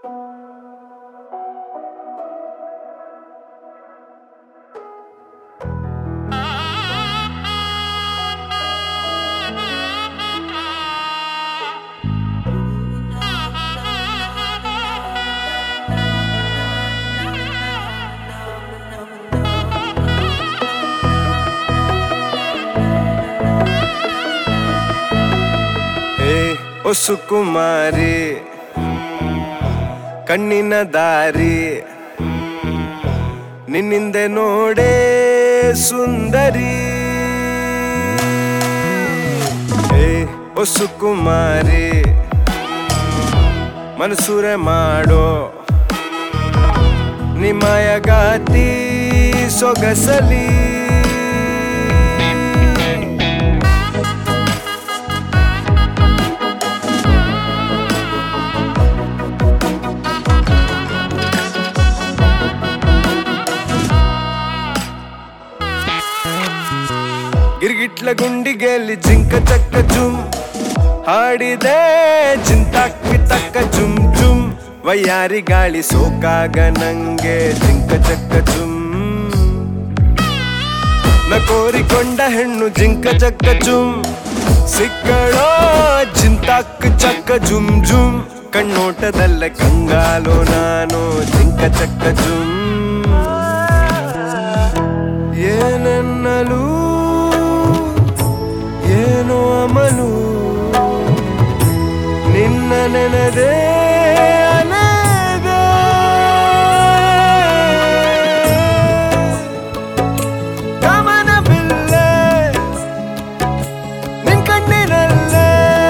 ಹೇ ಓ ಸುಕುಮಾರಿ ಕಣ್ಣಿನ ದಾರಿ ನಿನ್ನಿಂದೆ ನೋಡೇ ಸುಂದರಿ ಹೇ ಓ ಸುಕುಮಾರಿ ಮನಸೂರೆ ಮಾಡೋ ನಿಮಯಗಾತಿ ಸೊಗಸಲಿ ಗಿರ್ಗಿಟ್ಲ ಗುಂಡಿಗೆಯಲ್ಲಿ ಜಿಂಕ ಚಕ್ಕ ಜುಮ್ ಹಾಡಿದೆ ಜಿಂತಾಕ್ಕಿ ತಕ್ಕ ಜುಮ್ ಜುಮ್ ವಯ್ಯಾರಿ ಗಾಳಿ ಸೋಕಾಗ ನಂಗೆ ಜಿಂಕ ಚಕ್ಕ ಜುಮ್ ನ ಕೋರಿಕೊಂಡ ಹೆಣ್ಣು ಜಿಂಕ ಚಕ್ಕ ಜುಮ್ ಸಿಕ್ಕಳೋ ಜಿಂತಾಕ್ ಚಕ್ಕ ಜುಮ್ ಜುಮ್ ಕಣ್ಣೋಟದಲ್ಲ ಕಂಗಾಲು ನಾನು ಜಿಂಕ ಚಕ್ಕ ಜುಮ್ ಏನನ್ನಲು ಏನೋ ಅಮಲು ನಿನ್ನ ನೆನದೇ ಅಲೆದೆ. ಗಮನವಿಲ್ಲೇ ನಿನ್ ಕಣ್ಣಿನಲ್ಲೇ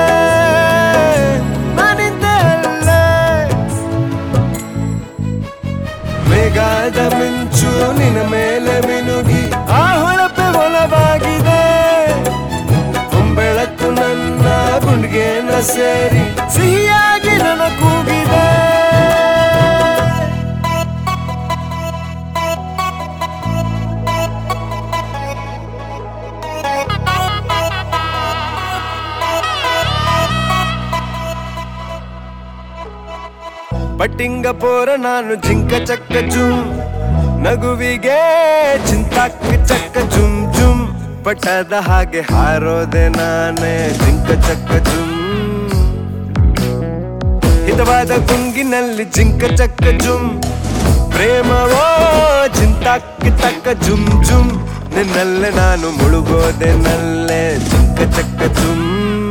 ನಾನಿದ್ದೆ ಅಲ್ಲೇ ಮೇಘಾದ ಮಿಂಚು ನಿನ್ನ ಮೇಲೆ ಮಿನುಗಿ ಆ ಹೊಳಪೆ ಒಲವಾಗಿದೆ ಬೆಳಕು ನನ್ನ ಗುಂಡಿಗೆನ ಸೇರಿ ಸಿಹಿಯಾಗಿ ನನ್ನ ಕೂಗಿದೆ ಪಟ್ಟಿಂಗ ಪೋರ ನಾನು ಜಿಂಕ ಚಕ್ಕ ಜುಮ್ ನಗುವಿಗೆ ಚಿಂತಾಕ್ ಚಕ್ಕ ಜುಮ್ ಜುಮ್ ಪಟ್ಟದ ಹಾಗೆ ಹಾರೋದೆ ನಾನೇ ಜಿಂಕ ಚಕ್ಕ ಜುಮ್ ಹಿತವಾದ ಗುಂಗಿನಲ್ಲಿ ಜಿಂಕ ಚಕ್ಕ ಜುಮ್ ಪ್ರೇಮವೋ ಚಿಂತಾಕ್ ತಕ್ಕ ಜುಮ್ ಜುಮ್ ನಿನ್ನಲ್ಲೇ ನಾನು ಮುಳುಗೋದೆ ನಲ್ಲೇ ಜಿಂಕ ಚಕ್ಕ ಜುಮ್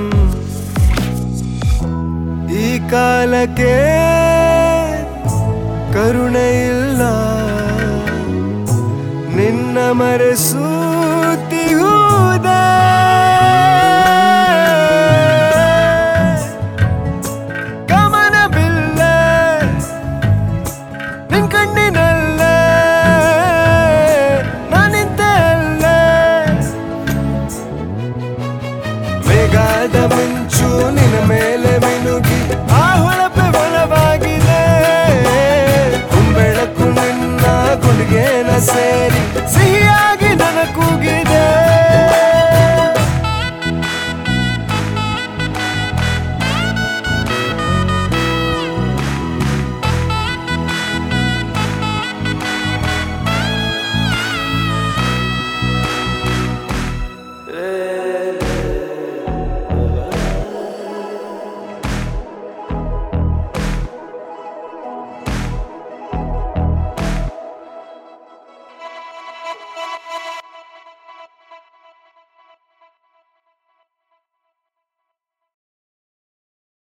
ಈ ಕಾಲಕ್ಕೆ ಕರುಣೆ ಇಲ್ಲ ನಿನ್ನ ಮರೆಸು